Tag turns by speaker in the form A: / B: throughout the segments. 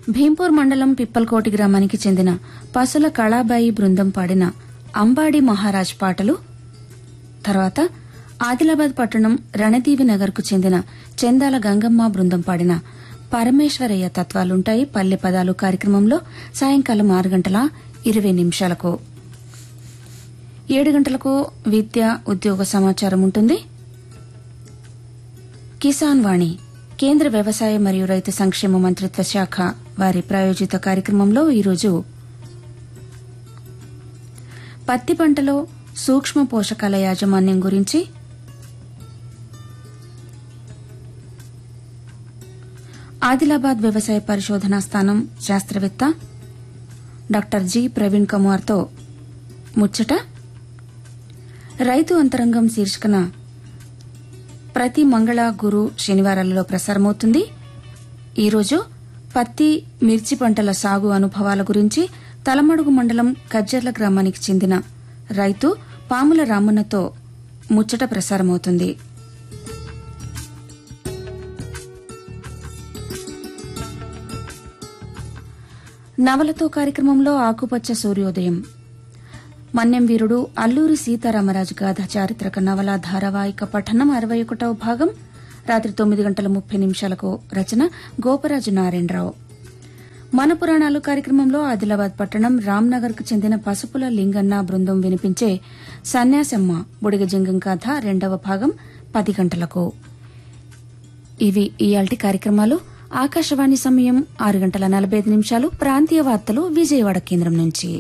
A: భీంపూర్ మండలం పిప్పల్కోటి గ్రామానికి చెందిన పసుల కళాబాయి బృందం పాడిన అంబాడి మహారాజ్ పాటలు తర్వాత ఆదిలాబాద్ పట్టణం రణదీవి నగర్కు చెందిన చందాల గంగమ్మ బృందం పాడిన పరమేశ్వరయ్య తత్వాలుంటాయి పల్లె పదాలు కార్యక్రమంలో సాయంకాలం ఆరు గంటల ఇరవై నిమిషాలకు ఏడు గంటలకు విద్య ఉద్యోగ సమాచారం ఉంటుంది కిసాన్ వాణి కేంద్ర వ్యవసాయ మరియు రైతు సంక్షేమ మంత్రిత్వ శాఖ వారి ప్రాయోజిత కార్యక్రమంలో ఈరోజు పత్తి పంటలో సూక్ష్మ పోషకాల యాజమాన్యం గురించి ఆదిలాబాద్ వ్యవసాయ పరిశోధనా స్థానం శాస్త్రవేత్త డాక్టర్ జి ప్రవీణ్ కుమార్తో ముచ్చట రైతు అంతరంగం శీర్షికన ప్రతి మంగళ గురు శనివారాలలో ప్రసారమవుతుంది ఈరోజు పత్తి మిర్చి పంటల సాగు అనుభవాల గురించి తలమడుగు మండలం కజ్జర్ల గ్రామానికి చెందిన రైతు పాముల రామన్నతో ముచ్చట ప్రసారమవుతుంది నవలతో కార్యక్రమంలో ఆకుపచ్చ సూర్యోదయం మన్యం వీరుడు అల్లూరి సీతారామరాజు గాథ చారిత్రక నవల ధారావాహిక పఠనం అరవై ఒకటవ భాగం రాత్రి తొమ్మిది గంటల ముప్పై నిమిషాలకు రచన గోపరాజు నారాయణరావు మన పురాణాలు కార్యక్రమంలో ఆదిలాబాద్ పట్టణం రామ్నగర్ కు చెందిన పసుపుల లింగన్న బృందం వినిపించే సన్యాసమ్మ బుడిగజింగం కథ రెండవ భాగం పది గంటలకు ఇవి ఇయాల్టి కార్యక్రమాలు ఆకాశవాణి సమయం ఆరు గంటల నలభై ఐదు నిమిషాలు ప్రాంతీయ వార్తలు విజయవాడ కేంద్రం నుంచి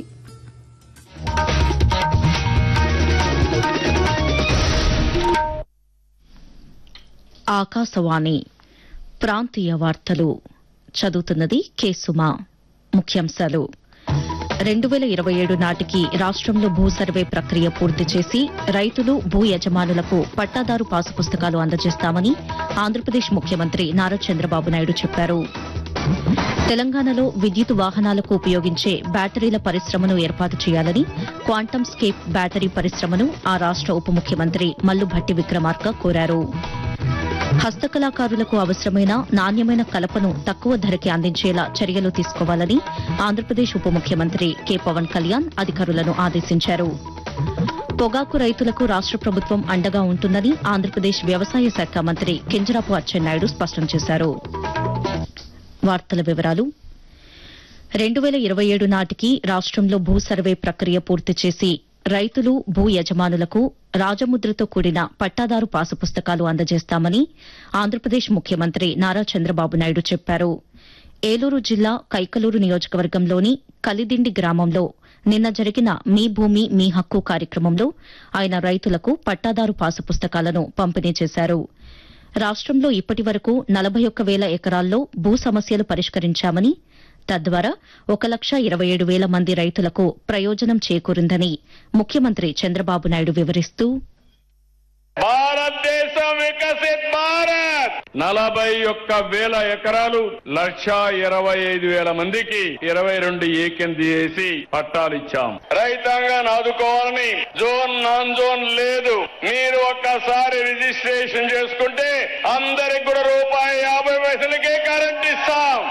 B: ఆకాశవాణి ప్రాంతీయ వార్తలు చదువుతున్నది కె సుమా ముఖ్యాంశాలు రెండు వేల ఇరవై ఏడు నాటికి రాష్ట్రంలో భూ సర్వే ప్రక్రియ పూర్తి చేసి రైతులు భూ యజమానులకు పట్టాదారు పాసు పుస్తకాలు అందజేస్తామని ఆంధ్రప్రదేశ్ ముఖ్యమంత్రి నారా చంద్రబాబు నాయుడు చెప్పారు తెలంగాణలో విద్యుత్ వాహనాలకు ఉపయోగించే బ్యాటరీల పరిశ్రమను ఏర్పాటు చేయాలని క్వాంటమ్ స్కేప్ బ్యాటరీ పరిశ్రమను ఆ రాష్ట ఉప ముఖ్యమంత్రి మల్లుభట్టి విక్రమార్క కోరారు హస్తకళాకారులకు అవసరమైన నాణ్యమైన కలపను తక్కువ ధరకి అందించేలా చర్యలు తీసుకోవాలని ఆంధ్రప్రదేశ్ ఉప ముఖ్యమంత్రి కె పవన్ కళ్యాణ్ అధికారులను ఆదేశించారు పొగాకు రైతులకు రాష్ట ప్రభుత్వం అండగా ఉంటుందని ఆంధ్రప్రదేశ్ వ్యవసాయ శాఖ మంత్రి కింజరాపు అచ్చెన్నాయుడు స్పష్టం చేశారు వార్తల వివరాలు రెండు వేల ఇరవై ఏడు నాటికి రాష్ట్రంలో భూ సర్వే ప్రక్రియ పూర్తి చేసి రైతులు భూ యజమానులకు రాజముద్రతో కూడిన పట్టాదారు పాసు పుస్తకాలు అందజేస్తామని ఆంధ్రప్రదేశ్ ముఖ్యమంత్రి నారా చంద్రబాబు నాయుడు చెప్పారు ఏలూరు జిల్లా కైకలూరు నియోజకవర్గంలోని కలిదిండి గ్రామంలో నిన్న జరిగిన మీ భూమి మీ హక్కు కార్యక్రమంలో ఆయన రైతులకు పట్టాదారు పాసు పుస్తకాలను పంపిణీ చేశారు రాష్ట్రంలో ఇప్పటి వరకు నలభై ఒక్క వేల ఎకరాల్లో భూ సమస్యలు పరిష్కరించామని తద్వారా ఒక లక్ష ఇరవై ఏడు వేల మంది రైతులకు ప్రయోజనం చేకూరిందని ముఖ్యమంత్రి చంద్రబాబు నాయుడు వివరిస్తూ
C: భారతదేశం వికసిత్ భారత్ నలభై ఒక్క వేల ఎకరాలు లక్ష ఇరవై ఐదు వేల మందికి ఇరవై రెండు ఏకెం చేసి పట్టాలిచ్చాం రైతాంగాన్ని ఆదుకోవాలని జోన్ నాన్ జోన్ లేదు మీరు ఒక్కసారి రిజిస్ట్రేషన్ చేసుకుంటే అందరికి కూడా రూపాయి యాభై పైసలకే కరెంట్ ఇస్తాం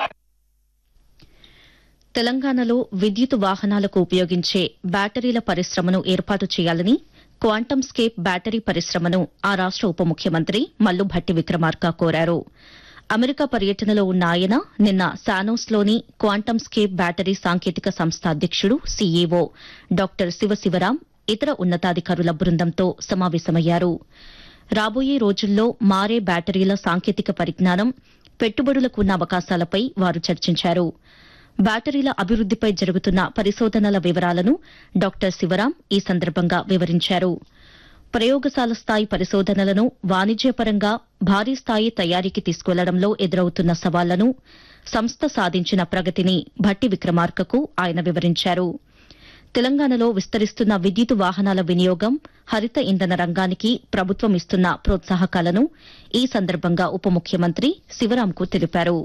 B: తెలంగాణలో విద్యుత్ వాహనాలకు ఉపయోగించే బ్యాటరీల పరిశ్రమను ఏర్పాటు చేయాలని క్వాంటమ్ స్కేప్ బ్యాటరీ పరిశ్రమను ఆ రాష్ట ఉప ముఖ్యమంత్రి మల్లుభట్టి విక్రమార్క కోరారు అమెరికా పర్యటనలో ఉన్న ఆయన నిన్న శానోస్లోని క్వాంటమ్ స్కేప్ బ్యాటరీ సాంకేతిక సంస్థ అధ్యక్షుడు సీఈఓ డాక్టర్ శివశివరాం ఇతర ఉన్నతాధికారుల బృందంతో సమావేశమయ్యారు రాబోయే రోజుల్లో మారే బ్యాటరీల సాంకేతిక పరిజ్ఞానం పెట్టుబడులకు ఉన్న అవకాశాలపై వారు చర్చించారు బ్యాటరీల అభివృద్దిపై జరుగుతున్న పరిశోధనల వివరాలను డాక్టర్ శివరాం ఈ సందర్భంగా వివరించారు ప్రయోగశాల స్థాయి పరిశోధనలను వాణిజ్యపరంగా భారీ స్థాయి తయారీకి తీసుకెళ్లడంలో ఎదురవుతున్న సవాళ్లను సంస్థ సాధించిన ప్రగతిని భట్టి విక్రమార్కకు ఆయన వివరించారు తెలంగాణలో విస్తరిస్తున్న విద్యుత్ వాహనాల వినియోగం హరిత ఇంధన రంగానికి ప్రభుత్వం ఇస్తున్న ప్రోత్సాహకాలను ఈ సందర్భంగా ఉప ముఖ్యమంత్రి శివరాంకు తెలిపారు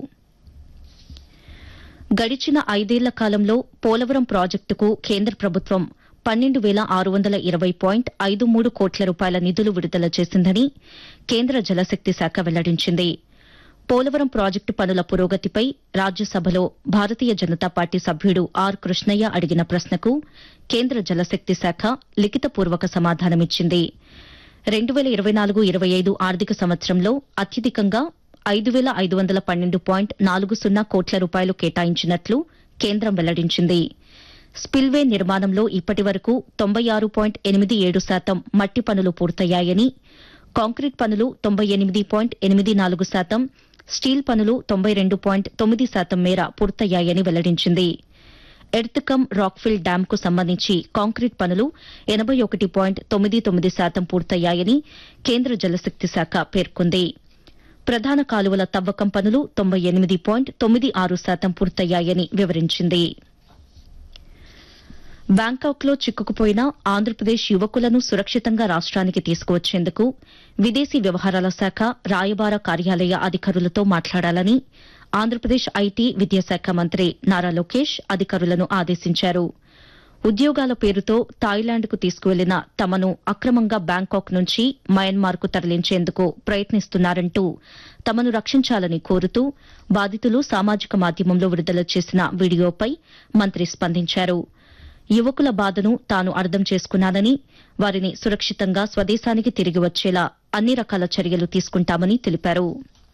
B: గడిచిన ఐదేళ్ల కాలంలో పోలవరం ప్రాజెక్టుకు కేంద్ర ప్రభుత్వం పన్నెండు వేల ఆరు వందల ఇరవై పాయింట్ ఐదు మూడు కోట్ల రూపాయల నిధులు విడుదల చేసిందని కేంద్ర జలశక్తి శాఖ వెల్లడించింది పోలవరం ప్రాజెక్టు పనుల పురోగతిపై రాజ్యసభలో భారతీయ జనతా పార్టీ సభ్యుడు ఆర్ కృష్ణయ్య అడిగిన ప్రశ్నకు కేంద్ర జలశక్తి శాఖ లిఖితపూర్వక సమాధానమిచ్చింది రెండు వేల ఇరవై నాలుగు ఇరవై ఐదు ఆర్థిక సంవత్సరంలో అత్యధికంగా ఐదు వేల ఐదు వందల పన్నెండు పాయింట్ నాలుగు సున్నా కోట్ల రూపాయలు కేటాయించినట్లు కేంద్రం వెల్లడించింది స్పిల్వే నిర్మాణంలో ఇప్పటి వరకు తొంభై ఆరు పాయింట్ ఎనిమిది ఏడు శాతం మట్టి పనులు పూర్తయ్యాయని కాంక్రీట్ పనులు తొంభై ఎనిమిది పాయింట్ ఎనిమిది నాలుగు శాతం స్టీల్ పనులు తొంభై రెండు పాయింట్ తొమ్మిది శాతం మేర పూర్తయ్యాయని వెల్లడించింది ఎర్త్కమ్ రాక్ఫిల్ డ్యాంకు సంబంధించి కాంక్రీట్ పనులు ఎనబై ఒకటి పాయింట్ తొమ్మిది తొమ్మిది శాతం పూర్తయ్యాయని కేంద్ర జలశక్తి శాఖ పేర్కొంది ప్రధాన కాలువల తవ్వకం పనులు తొంభై ఎనిమిది పాయింట్ తొమ్మిది ఆరు శాతం పూర్తయ్యాయని వివరించింది బ్యాంకాక్ లో చిక్కుకుపోయిన ఆంధ్రప్రదేశ్ యువకులను సురక్షితంగా రాష్ట్రానికి తీసుకువచ్చేందుకు విదేశీ వ్యవహారాల శాఖ రాయబార కార్యాలయ అధికారులతో మాట్లాడాలని ఆంధ్రప్రదేశ్ ఐటీ విద్యాశాఖ మంత్రి నారా లోకేష్ అధికారులను ఆదేశించారు ఉద్యోగాల పేరుతో థాయిలాండ్కు తీసుకువెళ్లిన తమను అక్రమంగా బ్యాంకాక్ నుంచి మయన్మార్కు తరలించేందుకు ప్రయత్నిస్తున్నారంటూ తమను రక్షించాలని కోరుతూ బాధితులు సామాజిక మాధ్యమంలో విడుదల చేసిన వీడియోపై మంత్రి స్పందించారు యువకుల బాధను తాను అర్థం చేసుకున్నానని వారిని సురక్షితంగా స్వదేశానికి తిరిగి వచ్చేలా అన్ని రకాల చర్యలు తీసుకుంటామని తెలిపారు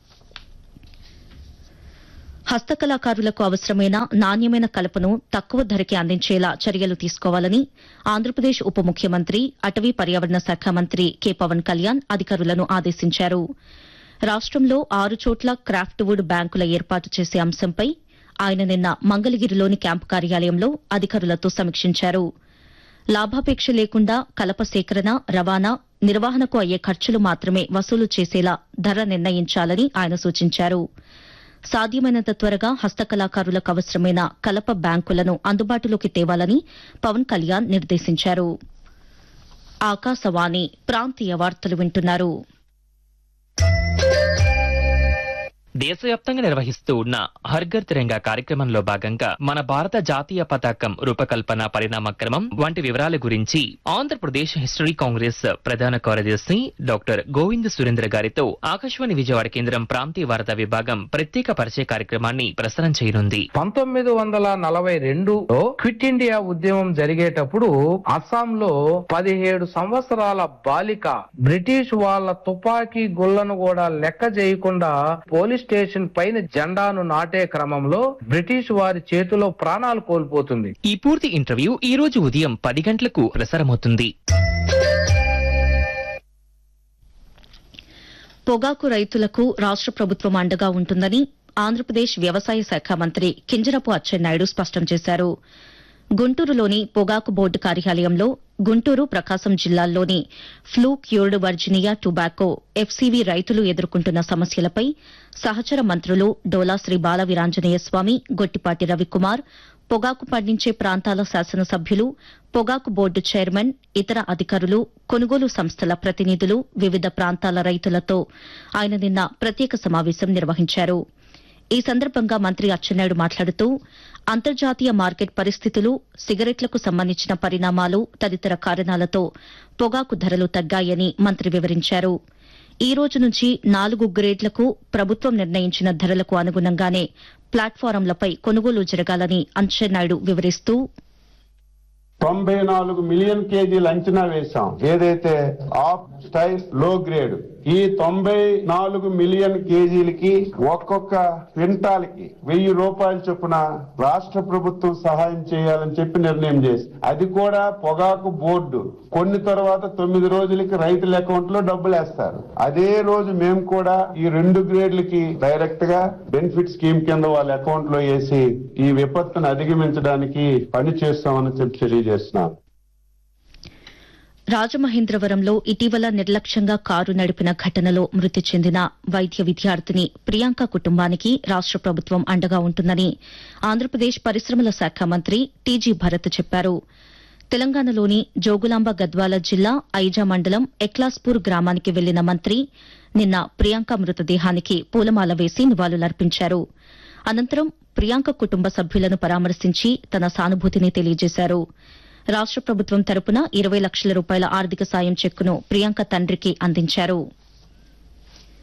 B: హస్తకళాకారులకు అవసరమైన నాణ్యమైన కలపను తక్కువ ధరకే అందించేలా చర్యలు తీసుకోవాలని ఆంధ్రప్రదేశ్ ఉప ముఖ్యమంత్రి అటవీ పర్యావరణ శాఖ మంత్రి కె పవన్ కళ్యాణ్ అధికారులను ఆదేశించారు రాష్టంలో ఆరు చోట్ల క్రాఫ్ట్ వుడ్ బ్యాంకుల ఏర్పాటు చేసే అంశంపై ఆయన నిన్న మంగళగిరిలోని క్యాంపు కార్యాలయంలో అధికారులతో సమీక్షించారు లాభాపేక్ష లేకుండా కలప సేకరణ రవాణా నిర్వహణకు అయ్యే ఖర్చులు మాత్రమే వసూలు చేసేలా ధర నిర్ణయించాలని ఆయన సూచించారు సాధ్యమైనంత త్వరగా హస్తకళాకారులకు అవసరమైన కలప బ్యాంకులను అందుబాటులోకి తేవాలని పవన్ కళ్యాణ్ నిర్దేశించారు ఆకాశవాణి ప్రాంతీయ వార్తలు వింటున్నారు
D: దేశవ్యాప్తంగా నిర్వహిస్తూ ఉన్న హర్ఘర్ తిరంగా కార్యక్రమంలో భాగంగా మన భారత జాతీయ పతాకం రూపకల్పన పరిణామక్రమం వంటి వివరాల గురించి ఆంధ్రప్రదేశ్ హిస్టరీ కాంగ్రెస్ ప్రధాన కార్యదర్శి డాక్టర్ గోవింద్ సురేంద్ర గారితో ఆకాశవాణి విజయవాడ కేంద్రం ప్రాంతీయ వార్తా విభాగం ప్రత్యేక పరిచయ కార్యక్రమాన్ని ప్రసారం చేయనుంది
E: పంతొమ్మిది వందల నలభై రెండులో క్విట్ ఇండియా ఉద్యమం జరిగేటప్పుడు అస్సాంలో పదిహేడు సంవత్సరాల బాలిక బ్రిటిష్ వాళ్ళ తుపాకీ గుళ్లను కూడా లెక్క చేయకుండా పోలీస్ స్టేషన్ పైన జెండాను నాటే క్రమంలో బ్రిటిష్ వారి చేతిలో ప్రాణాలు కోల్పోతుంది
D: ఈ పూర్తి ఇంటర్వ్యూ ఈ రోజు ఉదయం పది గంటలకు ప్రసారమవుతుంది
B: పొగాకు రైతులకు రాష్ట ప్రభుత్వం అండగా ఉంటుందని ఆంధ్రప్రదేశ్ వ్యవసాయ శాఖ మంత్రి కింజరపు అచ్చెన్నాయుడు స్పష్టం చేశారు గుంటూరులోని పొగాకు బోర్డు కార్యాలయంలో గుంటూరు ప్రకాశం జిల్లాల్లోని flue cured Virginia tobacco FCV రైతులు ఎదుర్కొంటున్న సమస్యలపై సహచర మంత్రులు డోలా శ్రీ బాల వీరాంజనేయ స్వామి గొట్టిపాటి రవికుమార్ పొగాకు పండించే ప్రాంతాల శాసనసభ్యులు పొగాకు బోర్డు చైర్మన్ ఇతర అధికారులు కొనుగోలు సంస్థల ప్రతినిధులు వివిధ ప్రాంతాల రైతులతో ఆయన నిన్న ప్రత్యేక సమావేశం నిర్వహించారు ఈ సందర్భంగా మంత్రి అచ్చెన్నాయుడు మాట్లాడుతూ అంతర్జాతీయ మార్కెట్ పరిస్థితులు సిగరెట్లకు సంబంధించిన పరిణామాలు తదితర కారణాలతో పొగాకు ధరలు తగ్గాయని మంత్రి వివరించారు ఈ రోజు నుంచి నాలుగు గ్రేడ్లకు ప్రభుత్వం నిర్ణయించిన ధరలకు అనుగుణంగానే ప్లాట్ఫారంలపై కొనుగోలు జరగాలని అచ్చెన్నాయుడు వివరిస్తూ
F: తొంభై నాలుగు మిలియన్ కేజీలు అంచనా వేశాం ఏదైతే ఆఫ్ స్టైల్ లో గ్రేడ్ ఈ తొంభై నాలుగు మిలియన్ కేజీలకి ఒక్కొక్క క్వింటాల్కి వెయ్యి రూపాయల చొప్పున రాష్ట్ర ప్రభుత్వం సహాయం చేయాలని చెప్పి నిర్ణయం చేసి అది కూడా పొగాకు బోర్డు కొన్ని తర్వాత తొమ్మిది రోజులకి రైతుల అకౌంట్ లో డబ్బులు వేస్తారు అదే రోజు మేము కూడా ఈ రెండు గ్రేడ్లకి డైరెక్ట్ గా బెనిఫిట్ స్కీమ్ కింద వాళ్ళ అకౌంట్ లో వేసి ఈ విపత్తును అధిగమించడానికి పని చేస్తామని చెప్పి తెలియజేస్తున్నాం
B: రాజమహేంద్రవరంలో ఇటీవల నిర్లక్ష్యంగా కారు నడిపిన ఘటనలో మృతి చెందిన వైద్య విద్యార్థిని ప్రియాంక కుటుంబానికి రాష్ట ప్రభుత్వం అండగా ఉంటుందని ఆంధ్రప్రదేశ్ పరిశ్రమల శాఖ మంత్రి టీజీ భరత్ చెప్పారు తెలంగాణలోని జోగులాంబ గద్వాల జిల్లా ఐజా మండలం ఎక్లాస్పూర్ గ్రామానికి వెళ్లిన మంత్రి నిన్న ప్రియాంక మృతదేహానికి పూలమాల వేసి నివాళులర్పించారు అనంతరం ప్రియాంక కుటుంబ సభ్యులను పరామర్శించి తన సానుభూతిని తెలియజేశారు రాష్ట ప్రభుత్వం తరపున ఇరవై లక్షల రూపాయల ఆర్థిక సాయం చెక్కును ప్రియాంక తండ్రికి అందించారు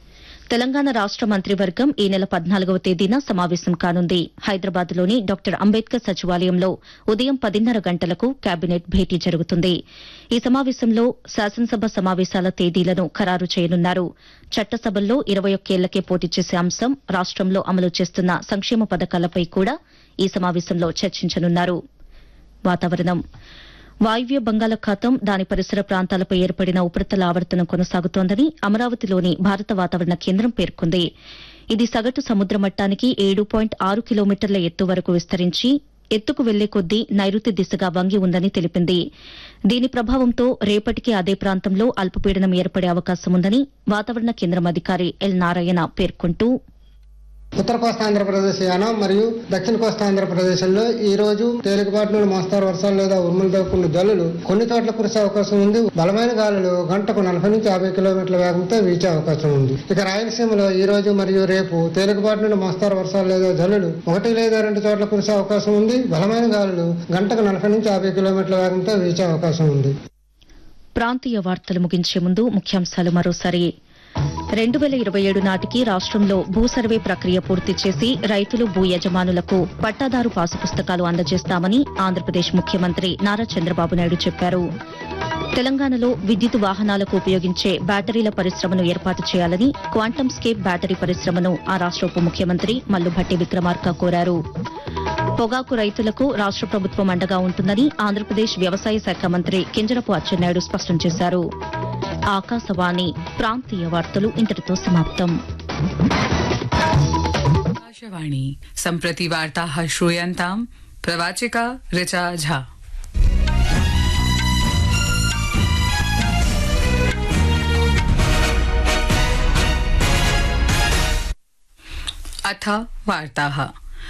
B: తెలంగాణ రాష్ట మంత్రివర్గం ఈ నెల పద్నాలుగవ తేదీన సమావేశం కానుంది హైదరాబాద్లోని డాక్టర్ అంబేద్కర్ సచివాలయంలో ఉదయం పదిన్నర గంటలకు కేబినెట్ భేటీ జరుగుతుంది ఈ సమావేశంలో శాసనసభ సమావేశాల తేదీలను ఖరారు చేయనున్నారు చట్టసభల్లో ఇరవై ఒక్కేళ్లకే పోటీ చేసే అంశం రాష్టంలో అమలు చేస్తున్న సంక్షేమ పథకాలపై కూడా ఈ సమావేశంలో చర్చించనున్నారు వాతావరణం వాయువ్య బంగాళాఖాతం దాని పరిసర ప్రాంతాలపై ఏర్పడిన ఉపరితల ఆవర్తనం కొనసాగుతోందని అమరావతిలోని భారత వాతావరణ కేంద్రం పేర్కొంది ఇది సగటు సముద్ర మట్టానికి ఏడు పాయింట్ ఆరు కిలోమీటర్ల ఎత్తు వరకు విస్తరించి ఎత్తుకు వెళ్లే కొద్దీ నైరుతి దిశగా వంగి ఉందని తెలిపింది దీని ప్రభావంతో రేపటికి అదే ప్రాంతంలో అల్పపీడనం ఏర్పడే అవకాశం ఉందని వాతావరణ కేంద్రం అధికారి ఎల్ నారాయణ పేర్కొంటూ
G: ఉత్తర కోస్తా ఆంధ్రప్రదేశ్ యానం మరియు దక్షిణ కోస్తా ఆంధ్రప్రదేశ్లో ఈ రోజు తేలికపాటి నుండి మోస్తారు వర్షాలు లేదా ఉరుములతో కూడిన జల్లులు కొన్ని చోట్ల కురిసే అవకాశం ఉంది బలమైన గాలులు గంటకు నలభై నుంచి యాభై కిలోమీటర్ల వేగంతో వీచే అవకాశం ఉంది ఇక రాయలసీమలో ఈ రోజు మరియు రేపు తేలికపాటి నుండి మోస్తారు వర్షాలు లేదా జల్లులు ఒకటి లేదా రెండు చోట్ల కురిసే అవకాశం ఉంది బలమైన గాలులు గంటకు నలభై నుంచి యాభై కిలోమీటర్ల వేగంతో వీచే అవకాశం ఉంది
B: ప్రాంతీయ వార్తలు ముగించే ముందు ముఖ్యాంశాలు మరోసారి రెండు వేల ఇరవై ఏడు నాటికి రాష్ట్రంలో భూ సర్వే ప్రక్రియ పూర్తి చేసి రైతులు భూ యజమానులకు పట్టాదారు పాసు పుస్తకాలు అందజేస్తామని ఆంధ్రప్రదేశ్ ముఖ్యమంత్రి నారా చంద్రబాబు నాయుడు చెప్పారు తెలంగాణలో విద్యుత్ వాహనాలకు ఉపయోగించే బ్యాటరీల పరిశ్రమను ఏర్పాటు చేయాలని క్వాంటమ్ స్కేప్ బ్యాటరీ పరిశ్రమను ఆ రాష్ట ఉప ముఖ్యమంత్రి మల్లుభట్టి విక్రమార్క కోరారు పొగాకు రైతులకు రాష్ట ప్రభుత్వం అండగా ఉంటుందని ఆంధ్రప్రదేశ్ వ్యవసాయ శాఖ మంత్రి కింజరపు అచ్చెన్నాయుడు స్పష్టం చేశారు ఆకాశవాణి ప్రాంతీయ వార్తలు ఇంతటితో సమాప్తం
H: आकाशवाणी सम्प्रति वार्ताः श्रूयन्ताम् प्रवाचिका ऋचा झा अथ वार्ताः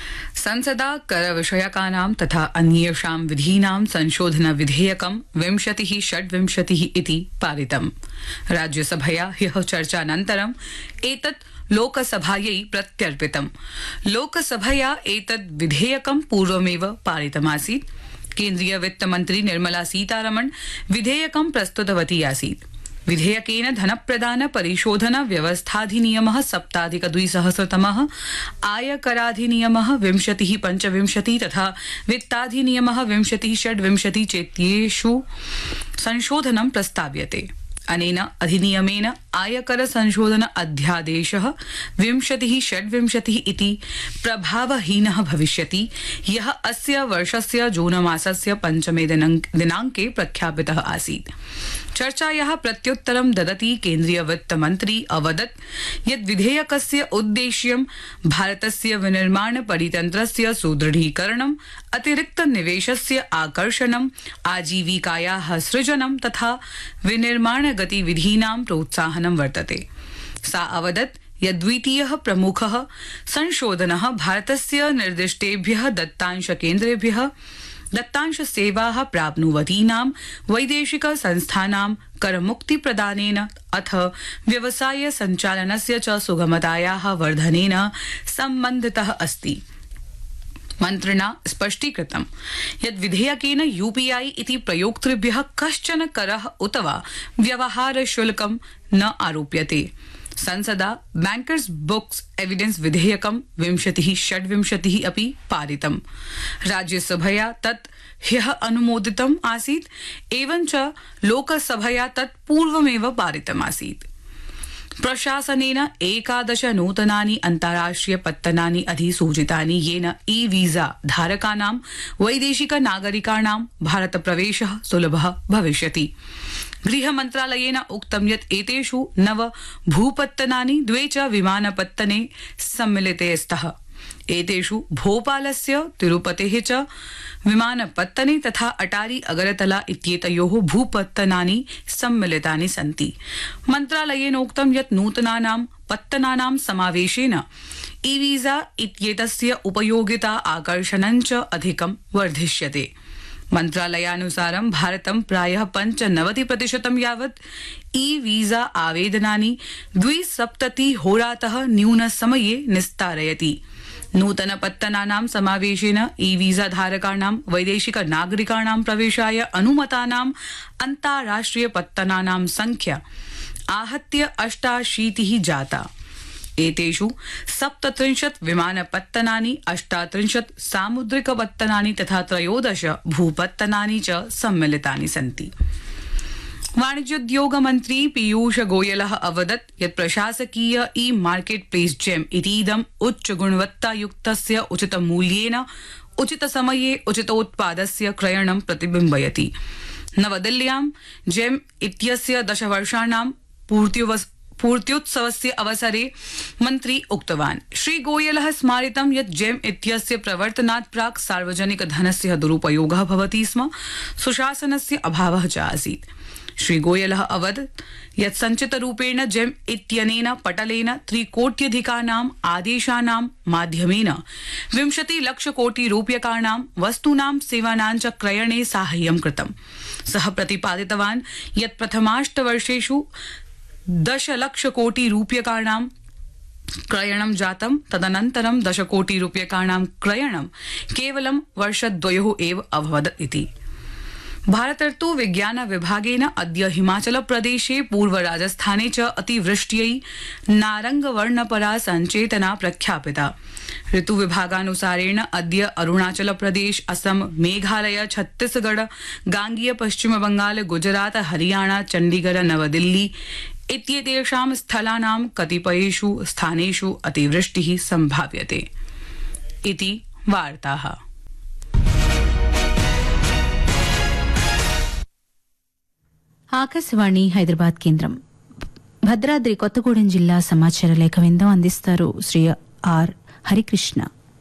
H: संसदा करविषयकानां तथा अन्येषां विधीनां संशोधन विधेयकं विंशतिः षड्विंशतिः इति पारितम् राज्यसभया ह्यः चर्चानन्तरम् एतत् लोकसभायै प्रत्यर्पितम् लोकसभया एतत् विधेयकं पूर्वमेव पारितमासीत् केन्द्रीय वित्तमन्त्री निर्मला सीतारमण विधेयकं प्रस्तुतवती आसीत् विधेयकेन धनप्रदान परिशोधन व्यवस्थाधिनियम सप्ताधिक द्विसहस्रतम आयकराधिनियम विंशति पञ्चविंशति तथा वित्ताधिनियम विंशति षड्विंशति चेत्येषु संशोधनं प्रस्ताव्यते अनेन अधिनियमेन आयकर संशोधन अध्यादेश विंशति षड्विंशति इति प्रभावहीन भविष्यति य अस्य वर्षस्य जून मासस्य पञ्चमे दिनाङ्क- दिनाङ्के प्रख्यापित आसीत् चर्चाया प्रत्युत्तरं ददती केन्द्रीय वित्तमन्त्री अवदत् यत् विधेयकस्य उद्देश्यं भारतस्य विनिर्माण परितन्त्रस्य सुदृढीकरणं अतिरिक्त निवेशस्य आकर्षणम् आजीविकाया सृजनं तथा विनिर्माण गतिविधीनां प्रोत्साहनं वर्तते सा अवदत् यत् द्वितीयः प्रमुखः संशोधनः भारतस्य निर्दिष्टेभ्यः दत्तांशकेन्द्रेभ्यः दत्तांश सेवाः प्राप्नुवतीनां वैदेशिक संस्थानां करमुक्तिप्रदानेन अथ व्यवसाय सञ्चालनस्य च सुगमतायाः वर्धनेन सम्बन्धितः अस्ति मन्त्रिणा स्पष्टीकृतं यत् विधेयकेन यूपीआई इति प्रयोक्तृभ्यः कश्चन करः उत वा व्यवहार शुल्कं न आरोप्यते संसदा बैंकर्स बुक्स एविडेंस विधेयकं विंशतिः षड्विंशतिः अपि पारितम् राज्यसभया तत् ह्यः अनुमोदितम् आसीत् एवञ्च लोकसभया तत् पूर्वमेव पारितमासीत् प्रशासनेन एकादश नूतनानि अन्ताराष्ट्रिय पत्तनानि अधिसूचितानि येन ई वीजा धारकानां वैदेशिक नागरिकाणां भारत प्रवेशः सुलभः भविष्यति गृहमन्त्रालयेन उक्तं यत् एतेषु नव भूपत्तनानि द्वे च विमानपत्तने सम्मिलिते स्तः एतेषु भोपालस्य तिरुपतेः च विमानपत्तने तथा अटारी अगरतला इत्येतयोः भूपत्तनानि सम्मिलितानि सन्ति मन्त्रालयेनोक्तं यत् नूतनानां पत्तनानां समावेशेन ई वीजा इत्येतस्य उपयोगिता आकर्षणं च अधिकं वर्धिष्यते मन्त्रालयानुसारं भारतं प्रायः पञ्चनवति प्रतिशतं यावत् ई वीजा आवेदनानि द्विसप्तति होरातः न्यूनसमये निस्तारयति नूतनपत्तनानां समावेशेन ई वीजा धारकाणां वैदेशिक नागरिकाणां प्रवेशाय अनुमतानाम् अन्ताराष्ट्रिय पत्तनानां संख्या आहत्य अष्टाशीतिः जाता एतेषु सप्तत्रिंशत् विमानपत्तनानि अष्टात्रिंशत् सामुद्रिकपत्तनानि तथा त्रयोदश भूपत्तनानि च सम्मिलितानि सन्ति वाणिज्योद्योग मन्त्री पीयूष गोयल अवदत् यत् प्रशासकीय ई मार्केट प्लेस जेम इतीदम् उच्च गुणवत्तायुक्तस्य उचितमूल्येन उचितसमये उचितोत्पादस्य क्रयणं प्रतिबिम्बयति नवदिल्ल्यां जेम इत्यस्य दशवर्षाणां पूर्त्युवस् पूर्त्युत्सवस्य अवसरे मन्त्री उक्तवान् श्रीगोयल स्मारितं यत् जेम इत्यस्य प्रवर्तनात् प्राक् सार्वजनिक धनस्य दुरुपयोग भवति स्म सुशासनस्य अभाव च आसीत् श्रीगोयल अवदत् यत् संचितरूपेण जेम इत्यनेन पटलेन त्रिकोट्यधिकानाम् आदेशानां माध्यमेन विंशति लक्ष कोटि रूप्यकाणां वस्तूनां सेवानां च क्रयणे साहाय्यं कृतम् सः प्रतिपादितवान् यत् प्रथमाष्टवर्षेषु दशलक्ष कोटि रूप्यकाणां क्रयणं जातं तदनन्तरं दशकोटि रूप्यकाणां क्रयणं केवलं वर्षद्वयोः एव अभवत् इति भारतर्तु विज्ञान विभागेन अद्य हिमाचल प्रदेशे पूर्व राजस्थाने च अतिवृष्ट्यै नारंगवर्णपरा सञ्चेतना प्रख्यापिता ऋतु विभागानुसारेण अद्य अरुणाचल प्रदेश असम मेघालय छत्तीसगढ़ गांगीय पश्चिम बंगाल गुजरात हरियाणा चण्डीगढ़ नवदिल्ली इत्येतेषां स्थलानां कतिपयेषु स्थानेषु अतिवृष्टिः सम्भाव्यते इति वार्ताः
I: ఆకాశవాణి హైదరాబాద్ కేంద్రం భద్రాద్రి కొత్తగూడెం జిల్లా సమాచార లేఖ విందం అందిస్తారు శ్రీ ఆర్ హరికృష్ణ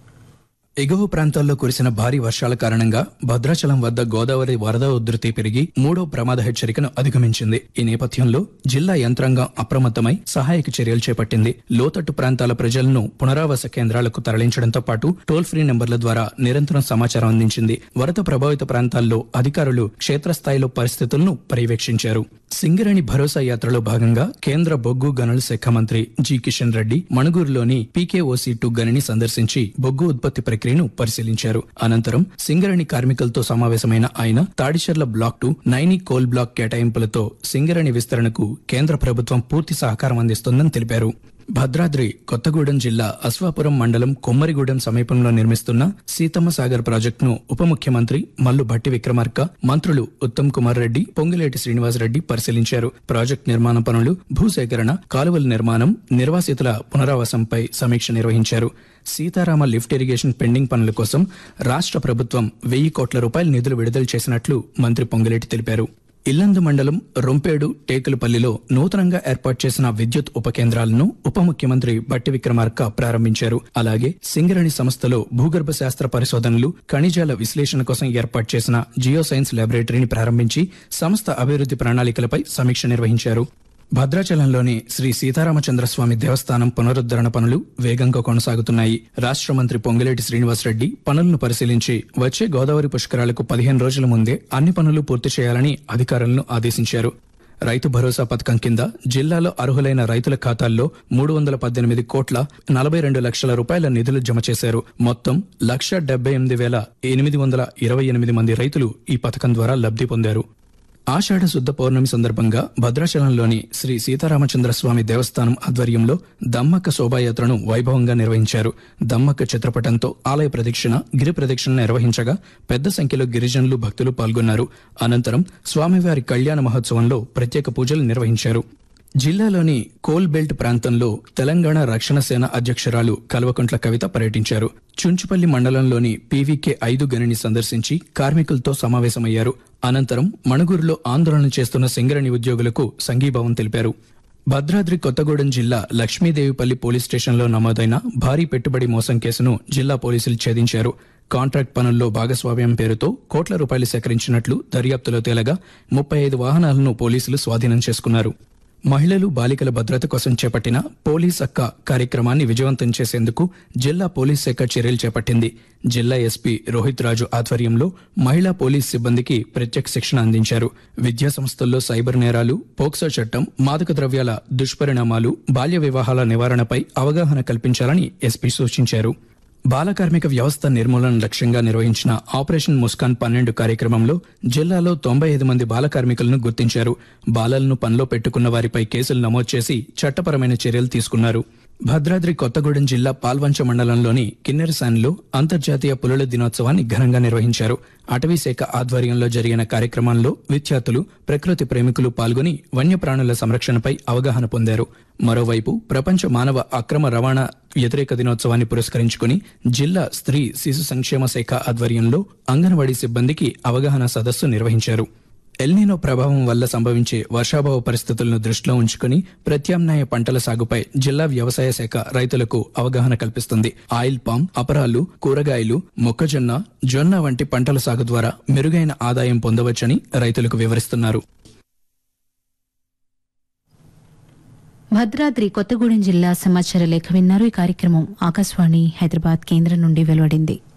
J: ఎగువ ప్రాంతాల్లో కురిసిన భారీ వర్షాల కారణంగా భద్రాచలం వద్ద గోదావరి వరద ఉధృతి పెరిగి మూడో ప్రమాద హెచ్చరికను అధిగమించింది ఈ నేపథ్యంలో జిల్లా యంత్రాంగం అప్రమత్తమై సహాయక చర్యలు చేపట్టింది లోతట్టు ప్రాంతాల ప్రజలను పునరావాస కేంద్రాలకు తరలించడంతో పాటు టోల్ ఫ్రీ నెంబర్ల ద్వారా నిరంతరం సమాచారం అందించింది వరద ప్రభావిత ప్రాంతాల్లో అధికారులు క్షేత్రస్థాయిలో పరిస్థితులను పర్యవేక్షించారు సింగరేణి భరోసా యాత్రలో భాగంగా కేంద్ర బొగ్గు గనుల శాఖ మంత్రి జి కిషన్ రెడ్డి మణుగూరులోని పీకేఓసీ టూ గనిని సందర్శించి బొగ్గు ఉత్పత్తి ప్రక్రియను పరిశీలించారు అనంతరం సింగరేణి కార్మికులతో సమావేశమైన ఆయన Tadicherla block two Naini coal block కేటాయింపులతో సింగరేణి విస్తరణకు కేంద్ర ప్రభుత్వం పూర్తి సహకారం అందిస్తోందని తెలిపారు భద్రాద్రి కొత్తగూడెం జిల్లా అశ్వాపురం మండలం కొమ్మరిగూడెం సమీపంలో నిర్మిస్తున్న సీతమ్మ సాగర్ ప్రాజెక్టును ఉప ముఖ్యమంత్రి మల్లు భట్టి విక్రమార్క మంత్రులు ఉత్తమ్ కుమార్ రెడ్డి పొంగిలేటి శ్రీనివాసరెడ్డి పరిశీలించారు ప్రాజెక్టు నిర్మాణ పనులు భూసేకరణ కాలువల నిర్మాణం నిర్వాసితుల పునరావాసంపై సమీక్ష నిర్వహించారు సీతారామ లిఫ్ట్ ఇరిగేషన్ పెండింగ్ పనుల కోసం రాష్ట్ర ప్రభుత్వం వెయ్యి కోట్ల రూపాయల నిధులు విడుదల చేసినట్లు మంత్రి పొంగిలేటి తెలిపారు ఇల్లందు మండలం రొంపేడు టేకులపల్లిలో నూతనంగా ఏర్పాటు చేసిన విద్యుత్ ఉప కేంద్రాలను ఉప ముఖ్యమంత్రి బట్టి విక్రమార్క ప్రారంభించారు అలాగే సింగరణి సంస్థలో భూగర్భ శాస్త్ర పరిశోధనలు ఖనిజాల విశ్లేషణ కోసం ఏర్పాటు చేసిన జియో సైన్స్ ల్యాబొరేటరీని ప్రారంభించి సంస్థ అభివృద్ధి ప్రణాళికలపై సమీక్ష నిర్వహించారు భద్రాచలంలోని శ్రీ సీతారామచంద్రస్వామి దేవస్థానం పునరుద్ధరణ పనులు వేగంగా కొనసాగుతున్నాయి రాష్ట్ర మంత్రి పొంగిలేటి శ్రీనివాసరెడ్డి పనులను పరిశీలించి వచ్చే గోదావరి పుష్కరాలకు పదిహేను రోజుల ముందే అన్ని పనులు పూర్తి చేయాలని అధికారులను ఆదేశించారు రైతు భరోసా పథకం కింద జిల్లాలో అర్హులైన రైతుల ఖాతాల్లో మూడు వందల పద్దెనిమిది కోట్ల నలభై రెండు లక్షల రూపాయల నిధులు జమ చేశారు మొత్తం లక్ష డెబ్బై ఎనిమిది వేల ఎనిమిది వందల ఇరవై ఎనిమిది మంది రైతులు ఈ పథకం ద్వారా లబ్ధి పొందారు ఆషాఢ శుద్ధ పౌర్ణమి సందర్భంగా భద్రాచలంలోని శ్రీ సీతారామచంద్ర స్వామి దేవస్థానం ఆధ్వర్యంలో దమ్మక్క శోభాయాత్రను వైభవంగా నిర్వహించారు దమ్మక్క చిత్రపటంతో ఆలయ ప్రదక్షిణ గిరి ప్రదక్షిణ నిర్వహించగా పెద్ద సంఖ్యలో గిరిజనులు భక్తులు పాల్గొన్నారు అనంతరం స్వామివారి కళ్యాణ మహోత్సవంలో ప్రత్యేక పూజలు నిర్వహించారు జిల్లాలోని కోల్ బెల్ట్ ప్రాంతంలో తెలంగాణ రక్షణ సేన అధ్యక్షురాలు కల్వకుంట్ల కవిత పర్యటించారు చుంచుపల్లి మండలంలోని పీవీకే ఐదు గనిని సందర్శించి కార్మికులతో సమావేశమయ్యారు అనంతరం మణుగూరులో ఆందోళన చేస్తున్న సింగరణి ఉద్యోగులకు సంఘీభావం తెలిపారు భద్రాద్రి కొత్తగూడెం జిల్లా లక్ష్మీదేవిపల్లి పోలీస్ స్టేషన్లో నమోదైన భారీ పెట్టుబడి మోసం కేసును జిల్లా పోలీసులు ఛేదించారు కాంట్రాక్ట్ పనుల్లో భాగస్వామ్యం పేరుతో కోట్ల రూపాయలు సేకరించినట్లు దర్యాప్తులో తేలగా ముప్పై ఐదు వాహనాలను పోలీసులు స్వాధీనం చేసుకున్నారు మహిళలు బాలికల భద్రత కోసం చేపట్టిన పోలీస్ అక్క కార్యక్రమాన్ని విజయవంతం చేసేందుకు జిల్లా పోలీస్ శాఖ చర్యలు చేపట్టింది జిల్లా ఎస్పీ రోహిత్ రాజు ఆధ్వర్యంలో మహిళా పోలీస్ సిబ్బందికి ప్రత్యేక శిక్షణ అందించారు విద్యా సంస్థల్లో సైబర్ నేరాలు పోక్సో చట్టం మాదక ద్రవ్యాల దుష్పరిణామాలు బాల్య వివాహాల నివారణపై అవగాహన కల్పించాలని ఎస్పీ సూచించారు బాల కార్మిక వ్యవస్థ నిర్మూలన లక్ష్యంగా నిర్వహించిన ఆపరేషన్ ముస్కాన్ పన్నెండు కార్యక్రమంలో జిల్లాలో తొంభై ఐదు మంది బాల కార్మికులను గుర్తించారు బాలలను పనిలో పెట్టుకున్న వారిపై కేసులు నమోదు చేసి చట్టపరమైన చర్యలు తీసుకున్నారు భద్రాద్రి కొత్తగూడెం జిల్లా పాల్వంచ మండలంలోని కిన్నెరసాన్లో అంతర్జాతీయ పులుల దినోత్సవాన్ని ఘనంగా నిర్వహించారు అటవీ శాఖ ఆధ్వర్యంలో జరిగిన కార్యక్రమంలో విద్యార్థులు ప్రకృతి ప్రేమికులు పాల్గొని వన్యప్రాణుల సంరక్షణపై అవగాహన పొందారు మరోవైపు ప్రపంచ మానవ అక్రమ రవాణా వ్యతిరేక దినోత్సవాన్ని పురస్కరించుకుని జిల్లా స్త్రీ శిశు సంక్షేమ శాఖ ఆధ్వర్యంలో అంగన్వాడీ సిబ్బందికి అవగాహన సదస్సు నిర్వహించారు ఎల్నినో ప్రభావం వల్ల సంభవించే వర్షాభావ పరిస్థితులను దృష్టిలో ఉంచుకుని ప్రత్యామ్నాయ పంటల సాగుపై జిల్లా వ్యవసాయ శాఖ రైతులకు అవగాహన కల్పిస్తుంది ఆయిల్ పామ్ అపరాలు కూరగాయలు మొక్కజొన్న జొన్న వంటి పంటల సాగు ద్వారా మెరుగైన ఆదాయం పొందవచ్చని రైతులకు వివరిస్తున్నారు
I: భద్రాద్రి కొత్తగూడెం జిల్లా సమాచార లేఖ విన్నారు ఈ కార్యక్రమం ఆకాశవాణి హైదరాబాద్ కేంద్రం నుండి వెలువడింది